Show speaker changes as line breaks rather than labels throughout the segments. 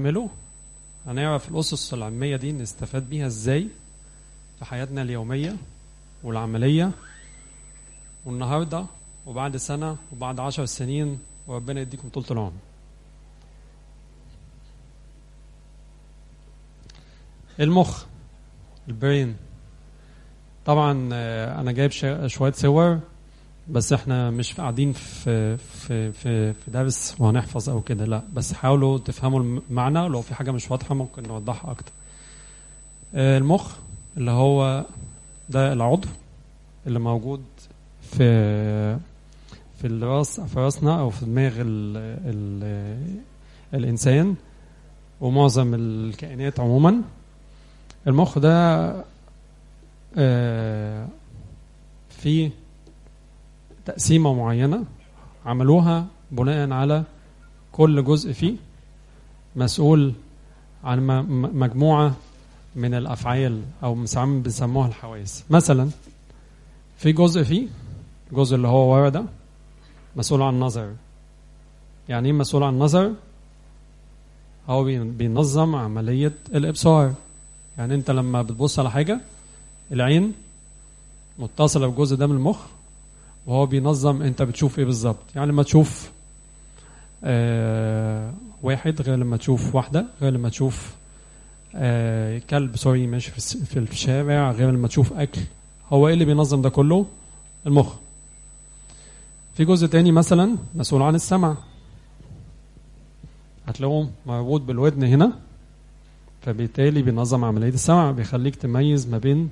نعمله هنعرف الأسس العلمية دي نستفاد بيها ازاي في حياتنا اليومية والعملية والنهاردة وبعد سنة وبعد عشر سنين وربنا يديكم طولة العمر المخ البرين طبعا آه، انا جايب شا- شويه صور بس احنا مش قاعدين في في في في درس وهنحفظ او كده لا بس حاولوا تفهموا المعنى لو في حاجه مش واضحه ممكن نوضحها اكتر آه، المخ اللي هو ده العضو اللي موجود في في الراس في راسنا او في دماغ ال ال الانسان ومعظم الكائنات عموما المخ ده آه، في تقسيمة معينة عملوها بناء على كل جزء فيه مسؤول عن م- م- مجموعة من الأفعال أو ساعات بيسموها الحواس مثلا في جزء فيه الجزء اللي هو ورا ده مسؤول عن النظر يعني ايه مسؤول عن النظر هو بي- بينظم عملية الإبصار يعني انت لما بتبص على حاجة العين متصلة بالجزء ده من المخ وهو بينظم انت بتشوف ايه بالظبط يعني لما تشوف آه واحد غير لما تشوف واحدة غير لما تشوف آه كلب سوري ماشي في, الس- في الشارع غير لما تشوف أكل هو ايه اللي بينظم ده كله المخ في جزء تاني مثلا مسؤول عن السمع هتلاقوه مربوط بالودن هنا فبالتالي بينظم عملية السمع بيخليك تميز ما بين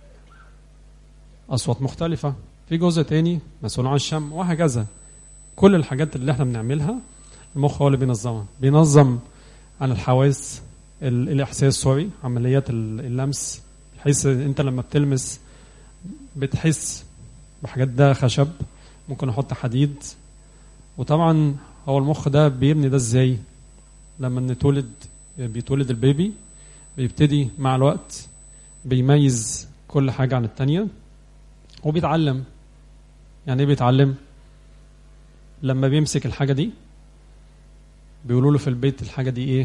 أصوات مختلفة في جزء تاني مسؤول عن الشم وهكذا كل الحاجات اللي احنا بنعملها المخ هو اللي بينظمها بينظم عن الحواس ال- الإحساس سوري عمليات ال- اللمس بحيث انت لما بتلمس بتحس بحاجات ده خشب ممكن احط حديد وطبعا هو المخ ده بيبني ده ازاي لما نتولد بيتولد البيبي بيبتدي مع الوقت بيميز كل حاجة عن التانية وبيتعلم يعني ايه بيتعلم لما بيمسك الحاجة دي بيقولوا له في البيت الحاجة دي ايه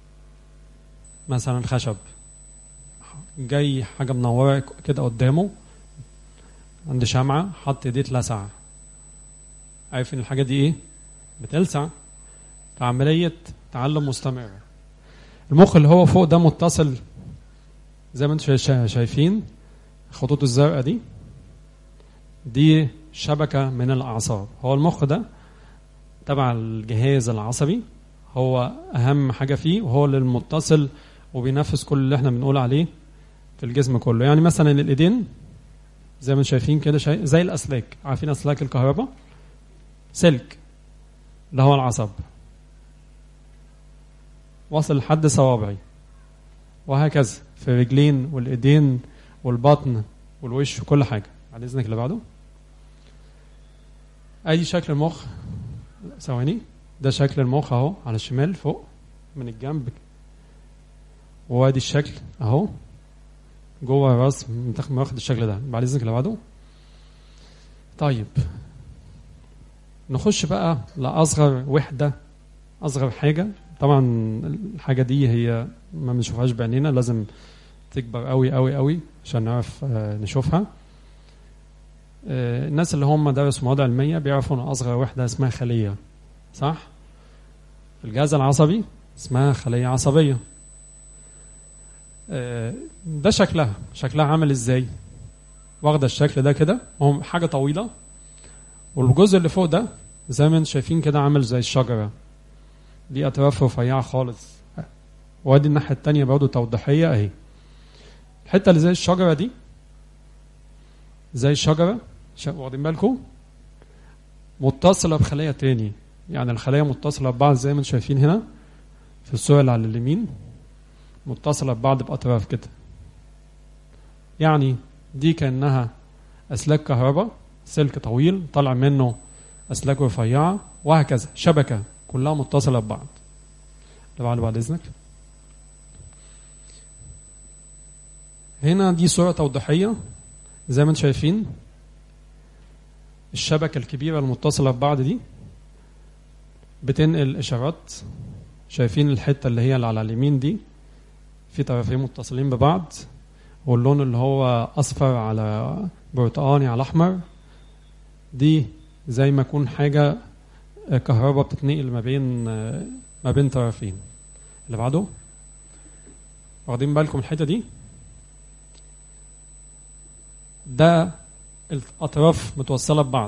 مثلا خشب جاي حاجة منورة كده قدامه عند شمعة حط ايديه اتلسع عارف ان الحاجة دي ايه بتلسع فعملية تعلم مستمر المخ اللي هو فوق ده متصل زي ما انتم شا- شا- شايفين الخطوط الزرقاء دي دي شبكة من الأعصاب هو المخ ده تبع الجهاز العصبي هو أهم حاجة فيه وهو اللي المتصل وبينفذ كل اللي احنا بنقول عليه في الجسم كله يعني مثلا الإيدين زي ما انتم شايفين كده شاي... زي الأسلاك عارفين أسلاك الكهرباء سلك اللي هو العصب وصل لحد صوابعي وهكذا في الرجلين والإيدين والبطن والوش وكل حاجة على إذنك اللي بعده ادي شكل المخ ثواني ده شكل المخ اهو على الشمال فوق من الجنب وادي الشكل اهو جوه الراس منتخب واخد الشكل ده بعد اذنك اللي بعده طيب نخش بقى لاصغر وحده اصغر حاجه طبعا الحاجه دي هي ما بنشوفهاش بعينينا لازم تكبر قوي قوي قوي عشان نعرف آه، نشوفها آه، الناس اللي هم درسوا مواد علميه بيعرفوا ان اصغر وحده اسمها خليه صح الجهاز العصبي اسمها خليه عصبيه آه، ده شكلها شكلها عامل ازاي واخده الشكل ده كده هو حاجه طويله والجزء اللي فوق ده زي ما انتم شايفين كده عامل زي الشجره دي اطراف رفيعه خالص وادي الناحيه التانية برضه توضيحيه اهي الحته اللي زي الشجره دي زي الشجره شا- واخدين بالكم متصله بخليه تاني يعني الخلايا متصله ببعض زي ما انتم شايفين هنا في الصوره اللي على اليمين متصله ببعض باطراف كده يعني دي كانها اسلاك كهرباء سلك طويل طالع منه اسلاك رفيعه وهكذا شبكه كلها متصله ببعض اللي بعده بعد اذنك هنا دي صوره توضيحيه زي ما انتم شايفين الشبكه الكبيره المتصله ببعض دي بتنقل اشارات شايفين الحته اللي هي اللي على اليمين دي في طرفين متصلين ببعض واللون اللي هو اصفر على برتقاني على احمر دي زي ما يكون حاجه كهرباء بتتنقل ما بين ما بين طرفين اللي بعده واخدين بالكم الحته دي ده الاطراف متوصله ببعض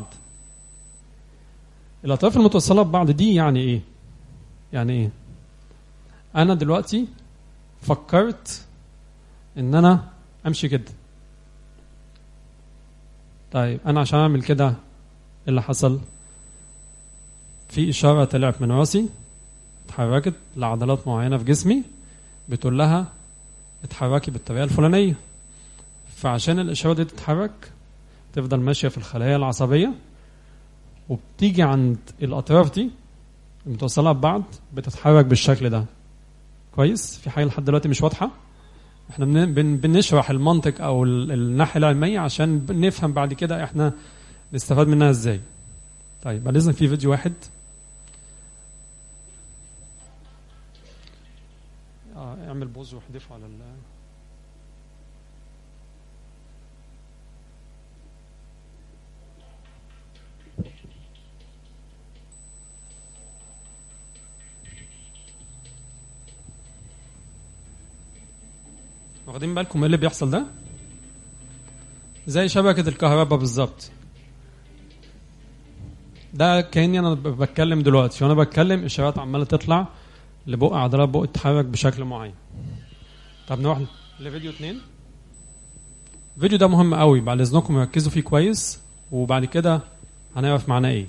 الاطراف المتوصله ببعض دي يعني ايه يعني ايه انا دلوقتي فكرت ان انا امشي كده طيب انا عشان اعمل كده ايه اللي حصل في اشاره طلعت من راسي اتحركت لعضلات معينه في جسمي بتقول لها اتحركي بالطريقه الفلانيه فعشان الاشاره دي تتحرك تفضل ماشيه في الخلايا العصبيه وبتيجي عند الاطراف دي متوصله ببعض بتتحرك بالشكل ده كويس في حاجه لحد دلوقتي مش واضحه احنا بن- بن- بنشرح المنطق او ال- الناحيه العلميه عشان نفهم بعد كده احنا نستفاد منها ازاي طيب بعد اذنك في فيديو واحد اه اعمل بوز واحذفه على ال واخدين بالكم ايه اللي بيحصل ده زي شبكة الكهرباء بالظبط ده كأني انا ب- بتكلم دلوقتي وانا بتكلم اشارات عمالة تطلع لبق عضلات بق تتحرك بشكل معين طب نروح لفيديو اتنين الفيديو ده مهم قوي بعد اذنكم ركزوا فيه كويس وبعد كده هنعرف معناه ايه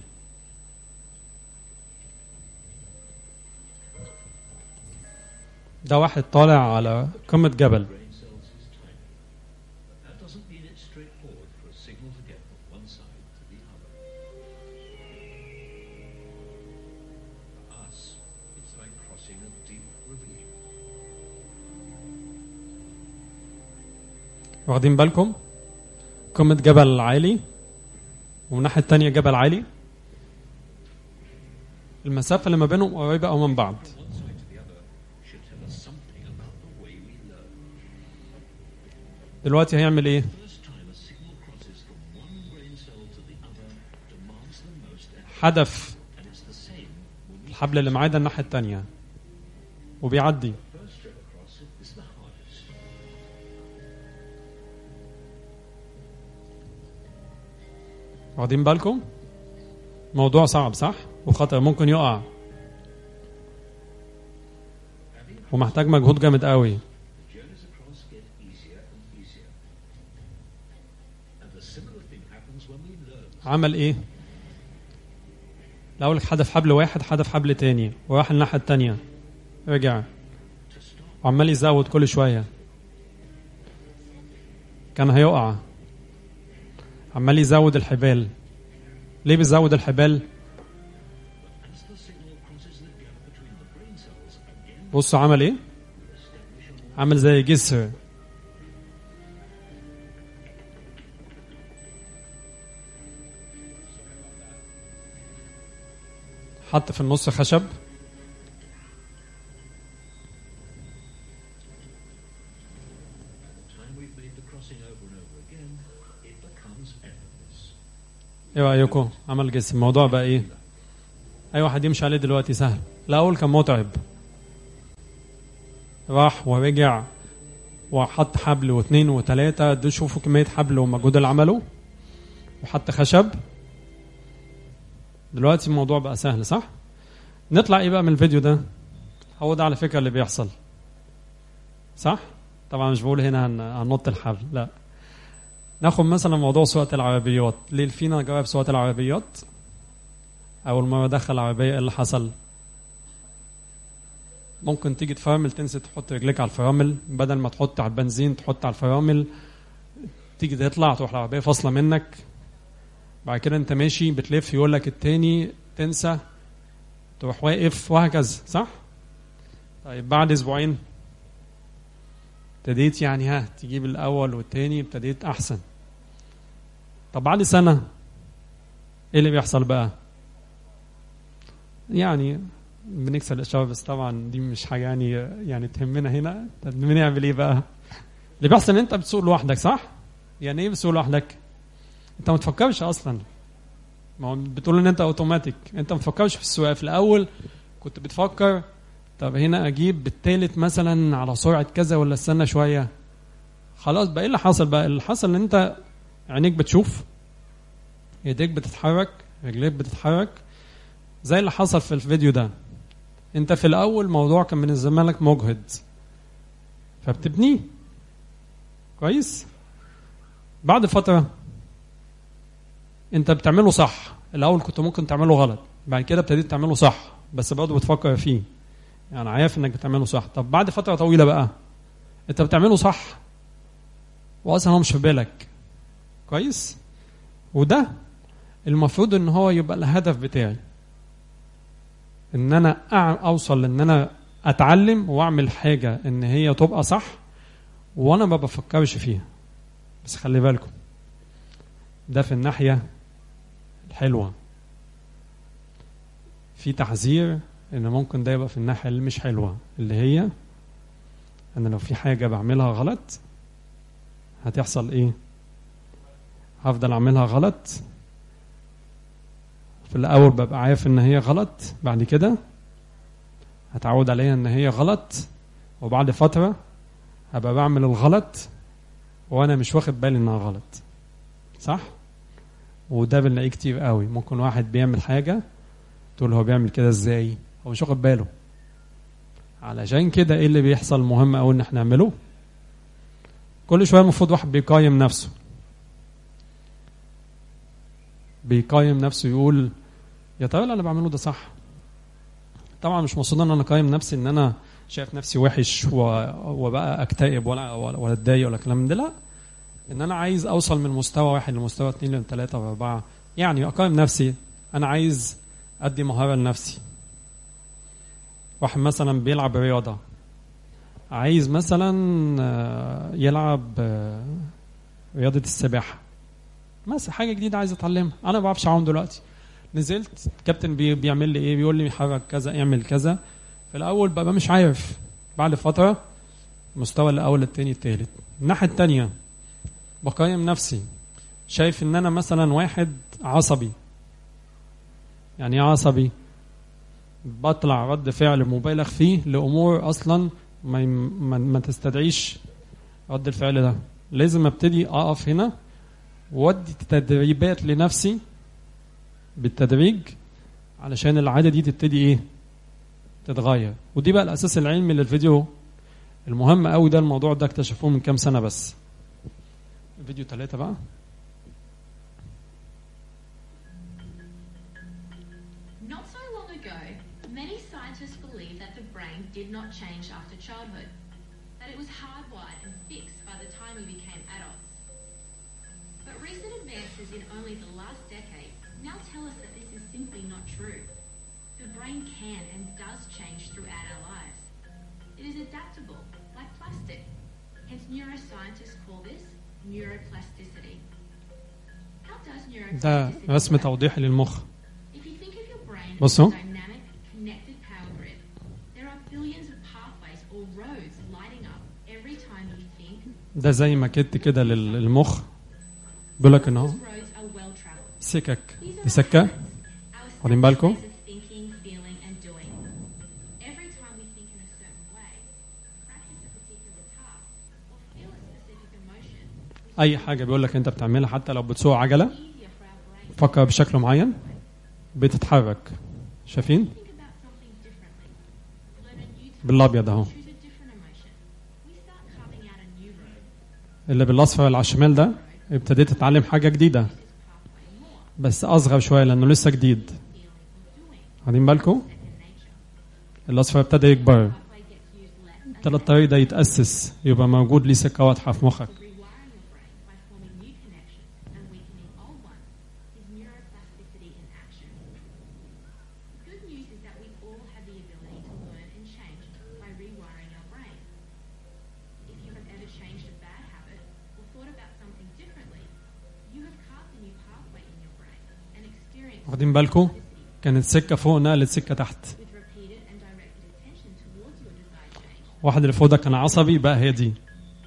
ده واحد طالع على قمة جبل
brain cells is tiny. But that doesn't mean it's straightforward for a signal to get from one side to the other. For us, it's like crossing a deep ravine.
واخدين بالكم قمة جبل عالي ومن الناحية التانية جبل عالي المسافة اللي ما بينهم قريبة أو من بعض
From one side to the other should tell us something about the way we learn.
دلوقتي هيعمل إيه؟
First time a signal crosses from one brain cell to the other demands the most effort,
حدف
and it's the same when we
الحبل اللي معاه ده الناحية التانية وبيعدي
first trip across it is the hardest.
واخدين بالكم؟ موضوع صعب صح؟ وخطر ممكن يقع ومحتاج مجهود جامد قوي
The journeys across get easier and easier. And a similar thing happens when we learn.
عمل ايه؟ الأول حدف حبل واحد حدف حبل تاني وراح الناحية التانية رجع
To stop,
وعمال يزود كل شوية كان هيقع عمال يزود الحبال ليه بيزود الحبال؟
as the signal crosses the gap between the brain cells again,
بصوا عمل ايه؟
establish a more
عمل زي جسر حط في النص خشب
time we've made the crossing over and over again, it becomes effortless.
ايه رايكم عمل جسم الموضوع بقى ايه اي واحد يمشي عليه دلوقتي سهل الاول كان متعب راح ورجع وحط حبل واثنين وثلاثة دول شوفوا كمية حبل ومجهود اللي عمله وحط خشب دلوقتي الموضوع بقى سهل صح نطلع ايه بقى من الفيديو ده هو ده على فكرة اللي بيحصل صح طبعا مش بقول هنا هن- هننط الحبل لا ناخد مثلا موضوع سواقة العربيات ليه فينا جرب سواقة العربيات أول مرة دخل العربية إيه اللي حصل ممكن تيجي تفرمل تنسى تحط رجليك على الفرامل بدل ما تحط على البنزين تحط على الفرامل تيجي تطلع تروح العربية فاصلة منك بعد كده انت ماشي بتلف يقول لك التاني تنسى تروح واقف وهكذا صح؟ طيب بعد اسبوعين ابتديت يعني ها تجيب الاول والتاني ابتديت احسن طب بعد سنه ايه اللي بيحصل بقى يعني بنكسر الاشاره بس طبعا دي مش حاجه يعني يعني تهمنا هنا طب بنعمل ايه بقى اللي بيحصل ان انت بتسوق لوحدك صح يعني ايه بتسوق لوحدك انت ما تفكرش اصلا ما هو بتقول ان انت اوتوماتيك انت ما تفكرش في السواقه في الاول كنت بتفكر طب هنا اجيب بالتالت مثلا على سرعه كذا ولا استنى شويه خلاص بقى ايه اللي حصل بقى اللي حصل ان انت عينيك بتشوف ايديك بتتحرك رجليك بتتحرك زي اللي حصل في الفيديو ده انت في الاول الموضوع كان بالنسبه لك مجهد فبتبنيه كويس بعد فتره انت بتعمله صح الاول كنت ممكن تعمله غلط بعد كده ابتديت تعمله صح بس برضه بتفكر فيه يعني عارف انك بتعمله صح طب بعد فتره طويله بقى انت بتعمله صح واصلا هو مش في بالك كويس وده المفروض ان هو يبقى الهدف بتاعي ان انا أع- اوصل ان انا اتعلم واعمل حاجه ان هي تبقى صح وانا ما بفكرش فيها بس خلي بالكم ده في الناحيه الحلوه في تحذير ان ممكن ده يبقى في الناحيه اللي مش حلوه اللي هي ان لو في حاجه بعملها غلط هتحصل ايه هفضل اعملها غلط في الاول ببقى عارف ان هي غلط بعد كده هتعود عليها ان هي غلط وبعد فتره هبقى بعمل الغلط وانا مش واخد بالي انها غلط صح وده بنلاقيه كتير قوي ممكن واحد بيعمل حاجه تقول هو بيعمل كده ازاي هو مش واخد باله علشان كده ايه اللي بيحصل مهم قوي ان احنا نعمله كل شويه المفروض واحد بيقيم نفسه بيقيم نفسه يقول يا ترى اللي انا بعمله ده صح طبعا مش مقصود ان انا اقيم نفسي ان انا شايف نفسي وحش و... وبقى اكتئب ولا ولا ولا اتضايق ولا الكلام من ده لا ان انا عايز اوصل من مستوى واحد لمستوى اثنين لثلاثه واربعه يعني اقيم نفسي انا عايز ادي مهاره لنفسي واحد مثلا بيلعب رياضه عايز مثلا آه، يلعب آه، رياضه السباحه مثلا حاجه جديده عايز اتعلمها انا ما بعرفش اعوم دلوقتي نزلت الكابتن بي بيعمل لي ايه بيقول لي حرك كذا اعمل كذا في الاول ببقى مش عارف بعد فتره المستوى الاول التاني التالت الناحيه التانيه بقيم نفسي شايف ان انا مثلا واحد عصبي يعني ايه عصبي بطلع رد فعل مبالغ فيه لامور اصلا ما, ما, ما تستدعيش رد الفعل ده لازم ابتدي اقف هنا وادي تدريبات لنفسي بالتدريج علشان العاده دي تبتدي ايه تتغير ودي بقى الاساس العلمي للفيديو المهم قوي ده الموضوع ده اكتشفوه من كام سنه بس فيديو ثلاثة بقى
Not so long ago, many scientists believed that the brain did not change after childhood, that it was hardwired and fixed by the time we became adults. But recent advances in only the last decade now tell us that this is simply not true. The brain can and does change throughout our lives. It is adaptable, like plastic. Hence, neuroscientists call this neuroplasticity. How does
ده
neuroplasticity
رسم
work?
توضيحي للمخ
If you think of your brain as
بصوا.
a dynamic, connected power grid, there are billions of pathways or roads lighting up every time you think.
ده زي ما كنت كده لل- للمخ بيقول لك ان هو
Those roads are well traveled.
سكك
These are
دي سكه
our habits, our
واخدين بالكم؟
ways of thinking, feeling, and doing. Every time we think in a certain way, practice a particular task, or feel a specific emotion,
اي حاجه بيقول لك انت بتعملها حتى لو بتسوق عجله
it's easier for our brain to
فكر بشكل معين بتتحرك شايفين
think about something differently. Learn a new task.
بالابيض اهو
choose a different emotion. We start carving out a new road.
اللي بالاصفر اللي على الشمال ده ابتديت اتعلم حاجه جديده
This pathway more,
بس اصغر شويه لانه لسه جديد
feeling or doing,
واخدين بالكم
second nature.
الاصفر ابتدى يكبر
Pathway gets used less and
ابتدى الطريق ده يتاسس يبقى موجود ليه سكه واضحه في مخك
rewiring your brain by forming new connections and weakening old ones is neuroplasticity in action. The good news is that we all have the ability to learn and change by rewiring our brain. If you have ever changed a bad habit or thought about something differently, you have carved a new pathway in your brain and experienced
واخدين بالكم
plasticity
كانت سكه فوق نقلت سكه تحت
with repeated
واحد اللي فوق ده كان عصبي بقى هي دي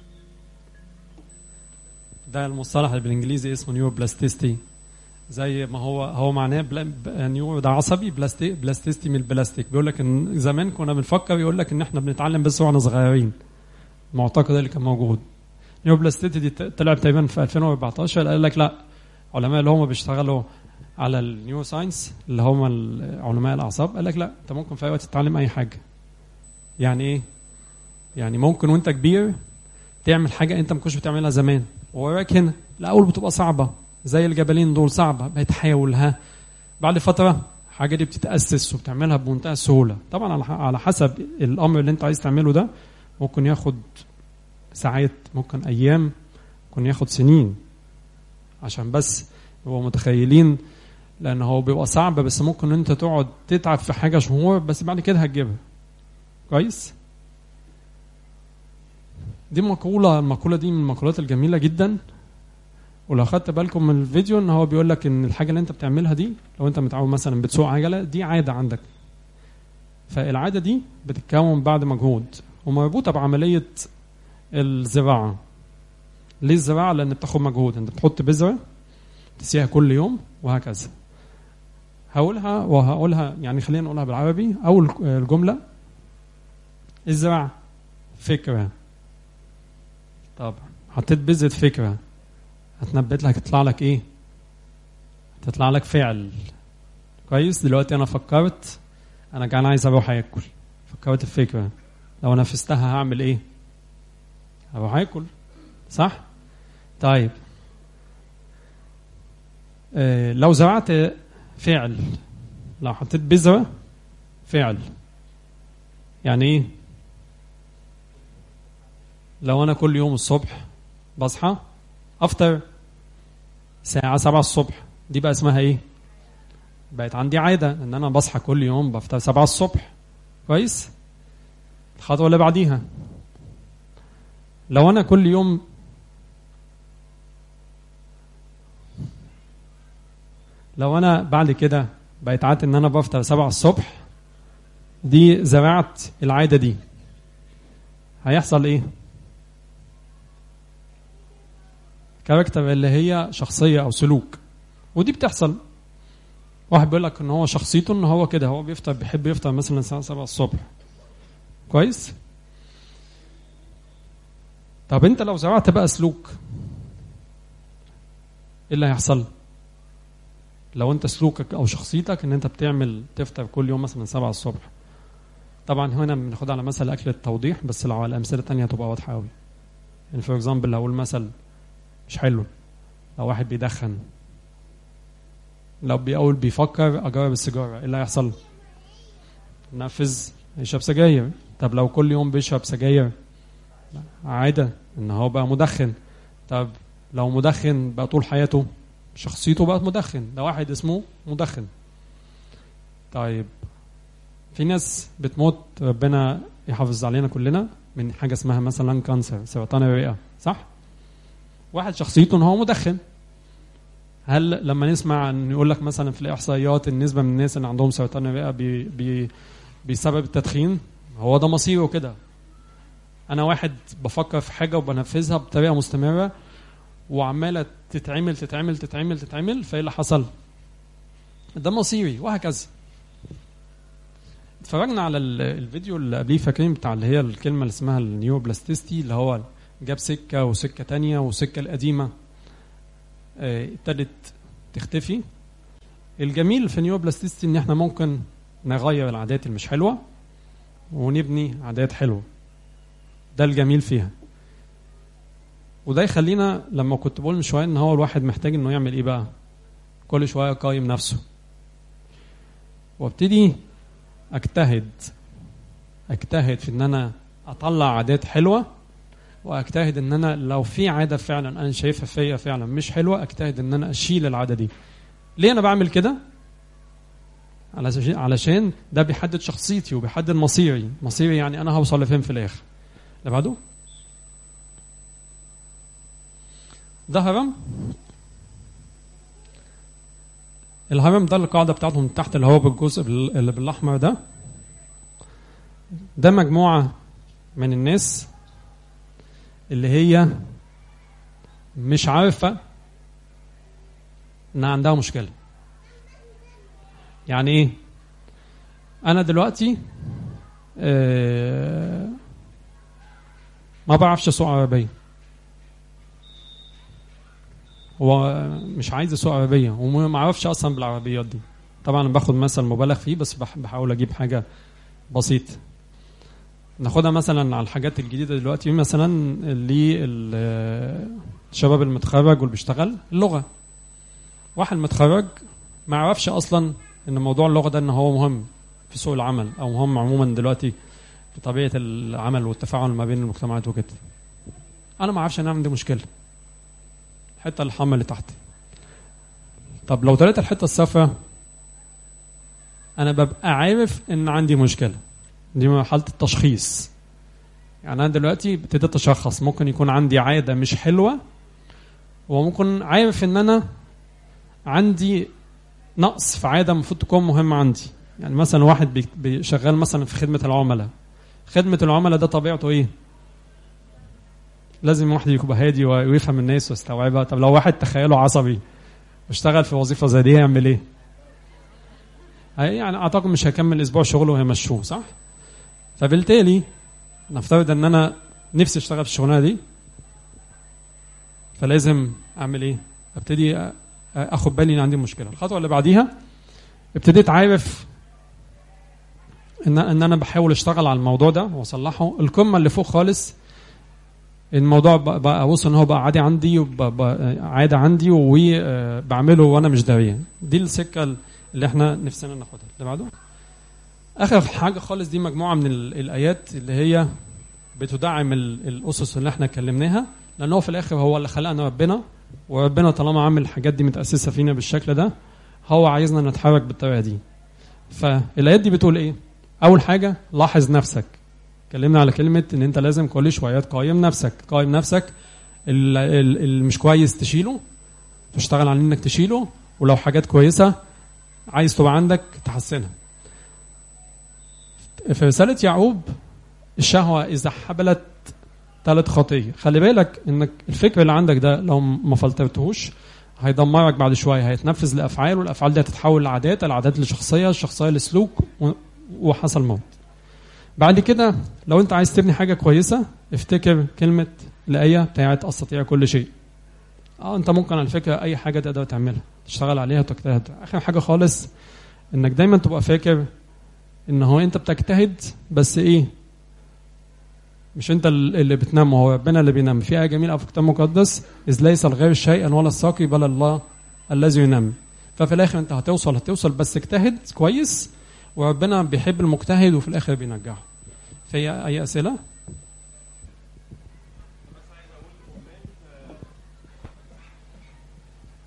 ده المصطلح اللي بالانجليزي اسمه نيورو بلاستيستي زي ما هو هو معناه بلا ب- نيورو ده عصبي بلاستي بلاستيستي من البلاستيك بيقول لك ان زمان كنا بنفكر يقول لك ان احنا بنتعلم بس واحنا صغيرين المعتقد اللي كان موجود نيورو بلاستيستي دي ت- طلع تقريبا في 2014 قال لك لا علماء اللي هم بيشتغلوا على النيورو ساينس اللي هم ال- علماء الاعصاب قال لك لا انت ممكن في اي وقت تتعلم اي حاجه يعني ايه يعني ممكن وانت كبير تعمل حاجه انت ما كنتش بتعملها زمان ووراك هنا الاول بتبقى صعبه زي الجبلين دول صعبه بتحاول ها بعد فتره الحاجه دي بتتاسس وبتعملها بمنتهى السهوله طبعا على ح- على حسب الامر اللي انت عايز تعمله ده ممكن ياخد ساعات ممكن ايام ممكن ياخد سنين عشان بس هو متخيلين لان هو بيبقى صعب بس ممكن انت تقعد تتعب في حاجه شهور بس بعد كده هتجيبها كويس دي مقولة المقولة دي من المقولات الجميلة جدا ولو خدت بالكم من الفيديو ان هو بيقول لك ان الحاجة اللي انت بتعملها دي لو انت متعود مثلا بتسوق عجلة دي عادة عندك فالعادة دي بتتكون بعد مجهود ومربوطة بعملية الزراعة ليه الزراعة؟ لأن بتاخد مجهود انت بتحط بذرة تسقيها كل يوم وهكذا هقولها وهقولها يعني خلينا نقولها بالعربي أول الجملة ازرع فكرة طبعا حطيت بذرة فكرة هتنبت لك تطلع لك ايه تطلع لك فعل كويس دلوقتي انا فكرت انا جعان عايز اروح اكل فكرت في فكرة لو نفذتها هعمل ايه هروح اكل صح طيب آه لو زرعت فعل لو حطيت بذرة فعل يعني ايه لو انا كل يوم الصبح بصحى افطر ساعة سبعة الصبح دي بقى اسمها ايه بقت عندي عادة ان انا بصحى كل يوم بفطر سبعة الصبح كويس الخطوة اللي بعديها لو انا كل يوم لو انا بعد كده بقيت عادة ان انا بفطر سبعة الصبح دي زرعت العادة دي هيحصل ايه كاركتر اللي هي شخصية او سلوك ودي بتحصل واحد بيقول لك ان هو شخصيته ان هو كده هو بيفطر بيحب يفطر مثلا الساعة 7 الصبح كويس طب انت لو زرعت بقى سلوك ايه اللي هيحصل لو انت سلوكك او شخصيتك ان انت بتعمل تفطر كل يوم مثلا 7 الصبح طبعا هنا بناخدها على مثل اكل التوضيح بس لو على امثله تانية هتبقى واضحه قوي يعني فور اكزامبل لو اقول مثل مش حلو لو واحد بيدخن لو بيقول بيفكر اجرب السيجاره ايه اللي هيحصل نفذ يشرب سجاير طب لو كل يوم بيشرب سجاير عادة ان هو بقى مدخن طب لو مدخن بقى طول حياته شخصيته بقت مدخن ده واحد اسمه مدخن طيب في ناس بتموت ربنا يحافظ علينا كلنا من حاجه اسمها مثلا كانسر سرطان الرئه صح واحد شخصيته ان هو مدخن هل لما نسمع ان يقول لك مثلا في الاحصائيات النسبه من الناس اللي عندهم سرطان الرئه بي بي بسبب التدخين هو ده مصيره كده انا واحد بفكر في حاجه وبنفذها بطريقه مستمره وعماله تتعمل تتعمل تتعمل تتعمل فايه اللي حصل ده مصيري وهكذا اتفرجنا على ال- الفيديو اللي قبليه فاكرين بتاع اللي هي الكلمه اللي اسمها النيوبلاستيستي اللي هو جاب سكه وسكه تانية والسكه القديمه آه، ابتدت تختفي الجميل في النيوبلاستيستي ان احنا ممكن نغير العادات اللي مش حلوه ونبني عادات حلوه ده الجميل فيها وده يخلينا لما كنت بقول من شويه ان هو الواحد محتاج انه يعمل ايه بقى كل شويه يقيم نفسه وابتدي اجتهد اجتهد في ان انا اطلع عادات حلوه واجتهد ان انا لو في عاده فعلا انا شايفها فيا فعلا مش حلوه اجتهد ان انا اشيل العاده دي ليه انا بعمل كده علشان علشان ده بيحدد شخصيتي وبيحدد مصيري مصيري يعني انا هوصل لفين في الاخر اللي بعده ده هرم الهرم ده القاعدة بتاعته من تحت اللي هو بالجزء بال- اللي بالأحمر ده ده مجموعة من الناس اللي هي مش عارفة إن عندها مشكلة يعني إيه؟ أنا دلوقتي آه ما بعرفش أسوق عربية هو مش عايز اسوق عربيه وما اعرفش اصلا بالعربيات دي طبعا أنا باخد مثل مبالغ فيه بس بح- بحاول اجيب حاجه بسيط ناخدها مثلا على الحاجات الجديده دلوقتي مثلا للشباب المتخرج واللي بيشتغل اللغه واحد متخرج ما يعرفش اصلا ان موضوع اللغه ده ان هو مهم في سوق العمل او مهم عموما دلوقتي في طبيعه العمل والتفاعل ما بين المجتمعات وكده انا ما اعرفش ان أنا عندي مشكله الحته الحمراء اللي تحت طب لو طلعت الحته الصفراء انا ببقى عارف ان عندي مشكله دي مرحله التشخيص يعني انا دلوقتي ابتديت اتشخص ممكن يكون عندي عاده مش حلوه وممكن عارف ان انا عندي نقص في عاده المفروض تكون مهمه عندي يعني مثلا واحد بي- بي- شغال مثلا في خدمه العملاء خدمه العملاء ده طبيعته ايه لازم واحد يبقى هادي ويفهم الناس ويستوعبها طب لو واحد تخيله عصبي واشتغل في وظيفه زي دي هيعمل ايه هي- يعني اعتقد مش هيكمل اسبوع شغله وهيمشوه صح فبالتالي نفترض ان انا نفسي اشتغل في الشغلانه دي فلازم اعمل ايه ابتدي أ- اخد بالي ان عندي مشكله الخطوه اللي بعديها ابتديت عارف ان ان انا بحاول اشتغل على الموضوع ده واصلحه القمه اللي فوق خالص الموضوع بقى- بقى وصل ان هو بقى عادي عندي وبقى عاده عندي وبعمله وانا مش دريان دي السكه اللي احنا نفسنا ناخدها اللي بعده اخر حاجه خالص دي مجموعه من ال- الايات اللي هي بتدعم ال- الاسس اللي احنا اتكلمناها لان هو في الاخر هو اللي خلقنا ربنا وربنا طالما عامل الحاجات دي متاسسه فينا بالشكل ده هو عايزنا نتحرك بالطريقه دي فالايات دي بتقول ايه اول حاجه لاحظ نفسك اتكلمنا على كلمه ان انت لازم كل شويه تقيم نفسك تقيم نفسك ال- ال- اللي مش كويس تشيله تشتغل على انك تشيله ولو حاجات كويسه عايز تبقى عندك تحسنها في رساله يعقوب الشهوه اذا حبلت ثالث خطيه خلي بالك انك الفكر اللي عندك ده لو ما فلترتهوش هيدمرك بعد شويه هيتنفذ لافعال والافعال دي هتتحول لعادات العادات لشخصيه الشخصيه لسلوك و- وحصل موت بعد كده لو انت عايز تبني حاجه كويسه افتكر كلمه الايه بتاعت استطيع كل شيء اه انت ممكن على فكره اي حاجه تقدر تعملها تشتغل عليها وتجتهد اخر حاجه خالص انك دايما تبقى فاكر ان هو انت بتجتهد بس ايه مش انت اللي بتنام هو ربنا اللي بينام في ايه جميله في الكتاب المقدس اذ ليس الغير شيئا ولا الساقي بل الله الذي ينام ففي الاخر انت هتوصل هتوصل بس اجتهد كويس وربنا بيحب المجتهد وفي الاخر بينجحه في اي اسئله